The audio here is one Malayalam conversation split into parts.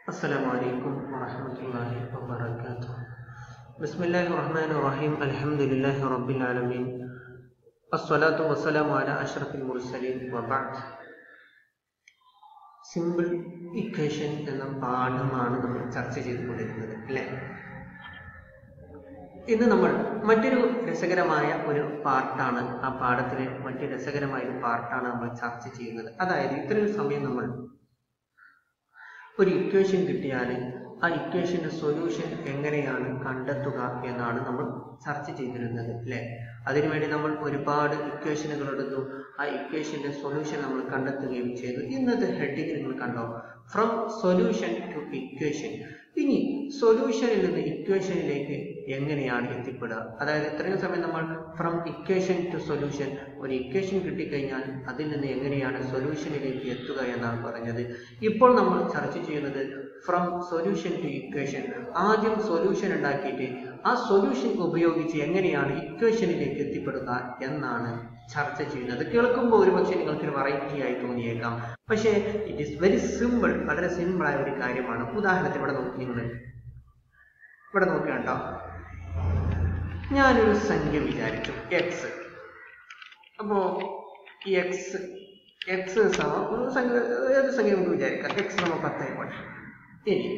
السلام عليكم ورحمة الله وبركاته بسم الله الرحمن الرحيم الحمد لله رب العالمين الصلاة والسلام على أشرف المرسلين وبعد സിമ്പിൾ ഇക്വേഷൻ എന്ന പാഠമാണ് നമ്മൾ ചർച്ച ചെയ്തുകൊണ്ടിരുന്നത് അല്ലേ ഇന്ന് നമ്മൾ മറ്റൊരു രസകരമായ ഒരു പാർട്ടാണ് ആ പാഠത്തിലെ മറ്റൊരു രസകരമായ ഒരു പാർട്ടാണ് നമ്മൾ ചർച്ച ചെയ്യുന്നത് അതായത് ഇത്രയും സമയം നമ്മൾ ഒരു ഇക്വേഷൻ കിട്ടിയാൽ ആ ഇക്വേഷന്റെ സൊല്യൂഷൻ എങ്ങനെയാണ് കണ്ടെത്തുക എന്നാണ് നമ്മൾ ചർച്ച ചെയ്തിരുന്നത് അല്ലേ അതിനുവേണ്ടി നമ്മൾ ഒരുപാട് ഇക്വേഷനുകൾ എടുത്തു ആ ഇക്വേഷന്റെ സൊല്യൂഷൻ നമ്മൾ കണ്ടെത്തുകയും ചെയ്തു ഇന്നത്തെ ഹെഡിങ് നിങ്ങൾ കണ്ടോ ഫ്രം സൊല്യൂഷൻ ടു ഇക്വേഷൻ ഇനി സൊല്യൂഷനിൽ നിന്ന് ഇക്വേഷനിലേക്ക് എങ്ങനെയാണ് എത്തിപ്പെടുക അതായത് ഇത്രയും സമയം നമ്മൾ ഫ്രം ഇക്വേഷൻ ടു സൊല്യൂഷൻ ഒരു ഇക്വേഷൻ കിട്ടിക്കഴിഞ്ഞാൽ അതിൽ നിന്ന് എങ്ങനെയാണ് സൊല്യൂഷനിലേക്ക് എത്തുക എന്നാണ് പറഞ്ഞത് ഇപ്പോൾ നമ്മൾ ചർച്ച ചെയ്യുന്നത് ഫ്രം സൊല്യൂഷൻ ടു ഇക്വേഷൻ ആദ്യം സൊല്യൂഷൻ ഉണ്ടാക്കിയിട്ട് ആ സൊല്യൂഷൻ ഉപയോഗിച്ച് എങ്ങനെയാണ് ഇക്വേഷനിലേക്ക് എത്തിപ്പെടുക എന്നാണ് ചർച്ച ചെയ്യുന്നത് കേൾക്കുമ്പോൾ ഒരുപക്ഷെ നിങ്ങൾക്ക് വെറൈറ്റി ആയി തോന്നിയേക്കാം പക്ഷേ ഇറ്റ് ഈസ് വെരി സിമ്പിൾ വളരെ സിമ്പിൾ ആയ ഒരു കാര്യമാണ് ഉദാഹരണത്തിന് ഇവിടെ നോക്കി നിങ്ങൾ ഇവിടെ നോക്കുക കേട്ടോ ഞാനൊരു സംഖ്യ വിചാരിച്ചു എക്സ് അപ്പോ ഈ എക്സ് എക്സ് സമം ഒരു സംഖ്യ ഏത് സംഖ്യ നമുക്ക് വിചാരിക്കാം എക്സ് സമം പത്തായിക്കോട്ടെ ഇനി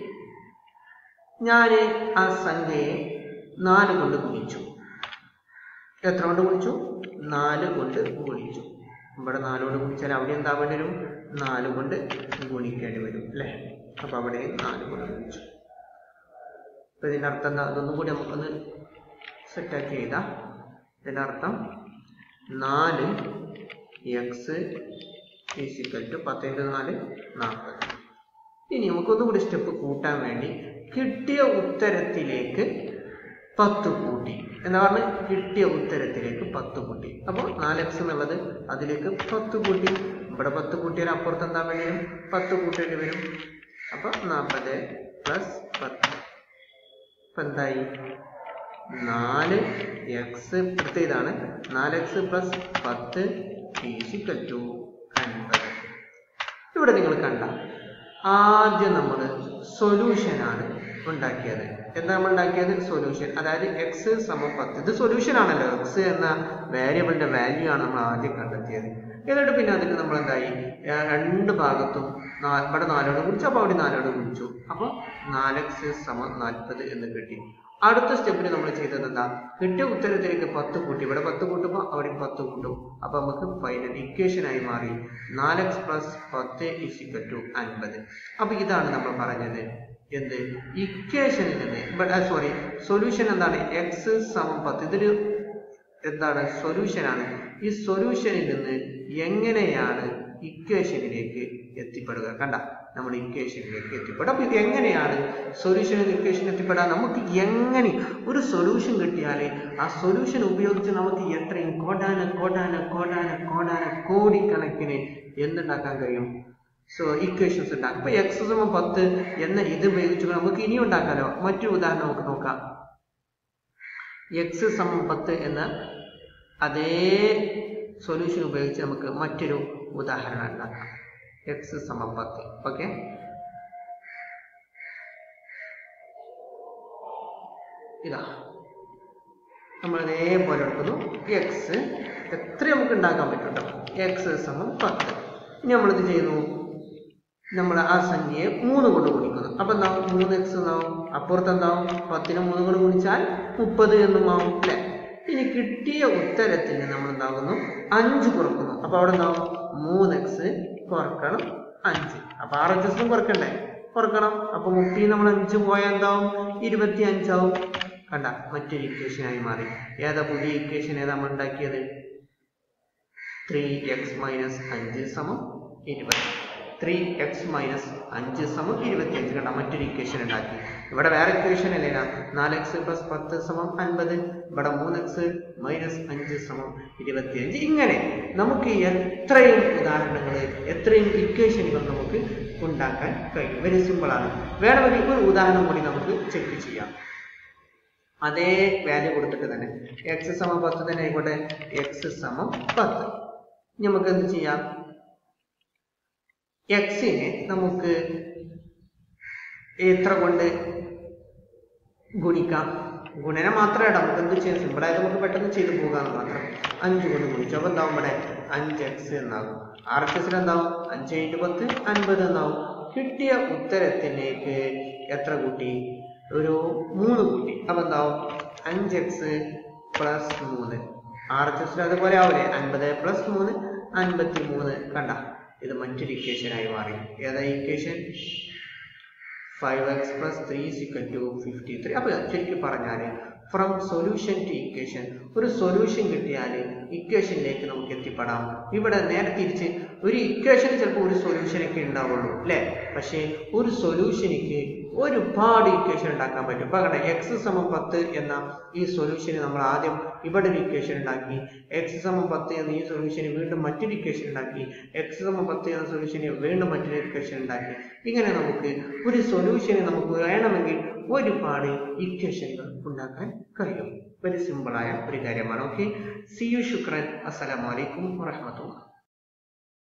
ഞാൻ ആ സംഖ്യയെ നാല് കൊണ്ട് ഗുണിച്ചു എത്ര കൊണ്ട് ഗുണിച്ചു നാല് കൊണ്ട് ഗുണിച്ചു ഇവിടെ നാല് കൊണ്ട് ഗുണിച്ചാൽ അവിടെ എന്താ വേണ്ടി വരും നാല് കൊണ്ട് ഗുണിക്കേണ്ടി വരും അല്ലേ അപ്പൊ അവിടെ നാല് കൊണ്ട് ഗുണിച്ചു അപ്പൊ ഇതിന്റെ അർത്ഥം എന്താ അതൊന്നും കൂടി നമുക്കൊന്ന് സെറ്റാക്കി എഴുതാം ഇതിന്റെ അർത്ഥം നാല് എക്സ് ഈസിക്കൽ ടു പത്ത് ഇൻറ്റു നാല് നാൽപ്പത് ഇനി നമുക്കൊന്നും കൂടി സ്റ്റെപ്പ് കൂട്ടാൻ വേണ്ടി കിട്ടിയ ഉത്തരത്തിലേക്ക് പത്ത് കൂട്ടി എന്ന് പറഞ്ഞ് കിട്ടിയ ഉത്തരത്തിലേക്ക് പത്ത് കൂട്ടി അപ്പോൾ നാല് എക്സ് എന്നുള്ളത് അതിലേക്ക് പത്ത് കൂട്ടി ഇവിടെ പത്ത് കൂട്ടിയാൽ അപ്പുറത്ത് എന്താ വേണ്ടി വരും പത്ത് കൂട്ടേണ്ടി വരും അപ്പോൾ നാൽപ്പത് പ്ലസ് പത്ത് ഇപ്പം എന്തായി നാല് എക്സ് ഇതാണ് നാല് എക്സ് പ്ലസ് പത്ത് ഈസിക്കൽ ടു അൻപത് ഇവിടെ നിങ്ങൾ കണ്ട ആദ്യം നമ്മൾ സൊല്യൂഷനാണ് ഉണ്ടാക്കിയത് എന്താ നമ്മൾ ഉണ്ടാക്കിയത് സൊല്യൂഷൻ അതായത് എക്സ് സമം പത്ത് ഇത് സൊല്യൂഷൻ ആണല്ലോ എക്സ് എന്ന വേരിയബിളിന്റെ വാല്യൂ ആണ് നമ്മൾ ആദ്യം കണ്ടെത്തിയത് എന്നിട്ട് പിന്നെ അതിന് നമ്മൾ എന്തായി രണ്ട് ഭാഗത്തും ഇവിടെ നാലോട് കുടിച്ചു അപ്പോൾ അവിടെ നാലോട് കുടിച്ചു അപ്പോൾ നാലെക്സ് സമം നാൽപ്പത് എന്ന് കിട്ടി അടുത്ത സ്റ്റെപ്പിന് നമ്മൾ ചെയ്തത് എന്താ കിട്ടിയ ഉത്തരത്തിലേക്ക് പത്ത് കൂട്ടി ഇവിടെ പത്ത് കൂട്ടുമ്പോൾ അവിടെ പത്ത് കൂട്ടും അപ്പൊ നമുക്ക് ഫൈനൽ ഇക്വേഷൻ ആയി മാറി നാലെക്സ് പ്ലസ് പത്ത് ഇസിക്കൽ ടു അൻപത് അപ്പൊ ഇതാണ് നമ്മൾ പറഞ്ഞത് എന്ത് ഇക്വേഷനിൽ നിന്ന് ഇവിടെ സോറി സൊല്യൂഷൻ എന്താണ് എക്സ് സമം പത്ത് ഇതൊരു എന്താണ് സൊല്യൂഷൻ ആണ് ഈ സൊല്യൂഷനിൽ നിന്ന് എങ്ങനെയാണ് ഇക്വേഷനിലേക്ക് എത്തിപ്പെടുക കണ്ട നമ്മൾ ഇക്വേഷനിലേക്ക് എത്തിപ്പെടും അപ്പൊ ഇത് എങ്ങനെയാണ് സൊല്യൂഷൻ ഇക്വേഷൻ എത്തിപ്പെടാൻ നമുക്ക് എങ്ങനെ ഒരു സൊല്യൂഷൻ കിട്ടിയാൽ ആ സൊല്യൂഷൻ ഉപയോഗിച്ച് നമുക്ക് എത്രയും കോടാന കോടാന കോടാന കോടാന കോടിക്കണക്കിന് എന്തുണ്ടാക്കാൻ കഴിയും സോ ഇക്വേഷൻസ് ഉണ്ടാക്കാം ഇപ്പൊ എക്സ് സമം പത്ത് എന്ന ഇത് ഉപയോഗിച്ച് നമുക്ക് ഇനിയും ഉണ്ടാക്കാലോ മറ്റൊരു ഉദാഹരണം നമുക്ക് നോക്കാം എക്സ് സമം പത്ത് എന്ന അതേ സൊല്യൂഷൻ ഉപയോഗിച്ച് നമുക്ക് മറ്റൊരു ഉദാഹരണം ഉണ്ടാക്കാം എക്സ് സമം പത്ത് ഓക്കെ ഇതാ നമ്മൾ ഇതേപോലെ എടുക്കുന്നു എക്സ് എത്ര നമുക്ക് ഉണ്ടാക്കാൻ പറ്റും എക്സ് സമം പത്ത് ഇനി നമ്മളിത് ചെയ്യുന്നു നമ്മൾ ആ സംഖ്യയെ മൂന്ന് കൊണ്ട് ഗുണിക്കുന്നു അപ്പൊ എന്താവും മൂന്ന് എക്സ് എന്നാവും അപ്പുറത്ത് എന്താവും പത്തിന് മൂന്ന് കൊണ്ട് ഗുണിച്ചാൽ മുപ്പത് എന്നും ആവും അല്ലെ ഇനി കിട്ടിയ ഉത്തരത്തിന് നമ്മൾ എന്താകുന്നു അഞ്ച് കുറക്കുന്നു അപ്പൊ അവിടെ എന്താവും മൂന്ന് എക്സ് കുറക്കണം അഞ്ച് അപ്പൊ ആറ് എക്സും കുറക്കണ്ടേ കുറക്കണം അപ്പൊ മുപ്പത്തി നമ്മൾ അഞ്ച് പോയാൽ എന്താവും ഇരുപത്തി അഞ്ചാവും കണ്ട മറ്റൊരു ഇക്വേഷൻ ആയി മാറി ഏതാ പുതിയ ഇക്വേഷൻ ഏതാ നമ്മൾ ഉണ്ടാക്കിയത് ത്രീ എക്സ് മൈനസ് അഞ്ച് സമം ഇരുപത് ത്രീ എക്സ് മൈനസ് അഞ്ച് സമം ഇരുപത്തി അഞ്ച് കണ്ട മറ്റൊരു ഇക്വേഷൻ ഉണ്ടാക്കി ഇവിടെ വേറെ ഇക്വേഷൻ അല്ലേ നാല് എക്സ് പ്ലസ് പത്ത് സമം അൻപത് ഇവിടെ മൂന്ന് എക്സ് മൈനസ് അഞ്ച് സമം ഇരുപത്തി അഞ്ച് ഇങ്ങനെ നമുക്ക് എത്രയും ഉദാഹരണങ്ങൾ എത്രയും ഇക്വേഷനുകൾ നമുക്ക് ഉണ്ടാക്കാൻ കഴിയും വെരി സിമ്പിൾ ആണ് വേണമെങ്കിൽ ഒരു ഉദാഹരണം കൂടി നമുക്ക് ചെക്ക് ചെയ്യാം അതേ വാല്യൂ കൊടുത്തിട്ട് തന്നെ എക്സ് സമം പത്ത് തന്നെ ആയിക്കോട്ടെ എക്സ് സമം പത്ത് നമുക്ക് എന്ത് ചെയ്യാം എക്സിനെ നമുക്ക് എത്ര കൊണ്ട് ഗുണിക്കാം ഗുണനം മാത്രമേ നമുക്ക് എന്ത് ചെയ്യാം സിമ്പിളായിട്ട് നമുക്ക് പെട്ടെന്ന് ചെയ്തു പോകാമെന്ന് മാത്രം അഞ്ച് കൊണ്ട് ഗുണിച്ചു അപ്പോൾ എന്താവും ഇവിടെ അഞ്ച് എക്സ് എന്നാകും ആർ എച്ച് എസിൽ എന്താവും അഞ്ച് ഇൻറ്റു പത്ത് അൻപത് എന്നാവും കിട്ടിയ ഉത്തരത്തിലേക്ക് എത്ര കൂട്ടി ഒരു മൂന്ന് കൂട്ടി അപ്പോൾ എന്താവും അഞ്ച് എക്സ് പ്ലസ് മൂന്ന് ആർ എച്ച് എസിൽ അതുപോലെ ആവില്ലേ അൻപത് പ്ലസ് മൂന്ന് അൻപത്തി മൂന്ന് കണ്ട ഇത് മറ്റൊരു ഇക്വേഷനായി മാറി ഏതാ equation five x plus three equal to fifty three അപ്പോൾ ശരിക്കും പറഞ്ഞാൽ ഫ്രം സൊല്യൂഷൻ ടു ഇക്വേഷൻ ഒരു സൊല്യൂഷൻ കിട്ടിയാൽ ഇക്വേഷനിലേക്ക് നമുക്ക് എത്തിപ്പെടാം ഇവിടെ നേരെ തിരിച്ച് ഒരു ഇക്വേഷൻ ചിലപ്പോൾ ഒരു സൊല്യൂഷനൊക്കെ ഉണ്ടാവുള്ളൂ അല്ലേ പക്ഷേ ഒരു സൊല്യൂഷനിക്ക് ഒരുപാട് ഇക്വേഷൻ ഉണ്ടാക്കാൻ പറ്റും ഇപ്പൊ കണ്ട എക്സ് സമം പത്ത് എന്ന ഈ സൊല്യൂഷന് നമ്മൾ ആദ്യം ഇവിടെ ഒരു ഇക്വേഷൻ ഉണ്ടാക്കി എക്സ് സമം പത്ത് എന്ന ഈ സൊല്യൂഷന് വീണ്ടും മറ്റൊരു ഇക്വേഷൻ ഉണ്ടാക്കി എക്സ് സമം പത്ത് എന്ന സൊല്യൂഷന് വീണ്ടും മറ്റൊരു ഇക്വേഷൻ ഉണ്ടാക്കി ഇങ്ങനെ നമുക്ക് ഒരു സൊല്യൂഷന് നമുക്ക് വേണമെങ്കിൽ ഒരുപാട് ഇക്വേഷനുകൾ ഉണ്ടാക്കാൻ കഴിയും വെരി സിമ്പിളായ ഒരു കാര്യമാണ് ഓക്കെ സി യു ശുക്രൻ അസ്സലാമലൈക്കും വറഹമത്തുള്ള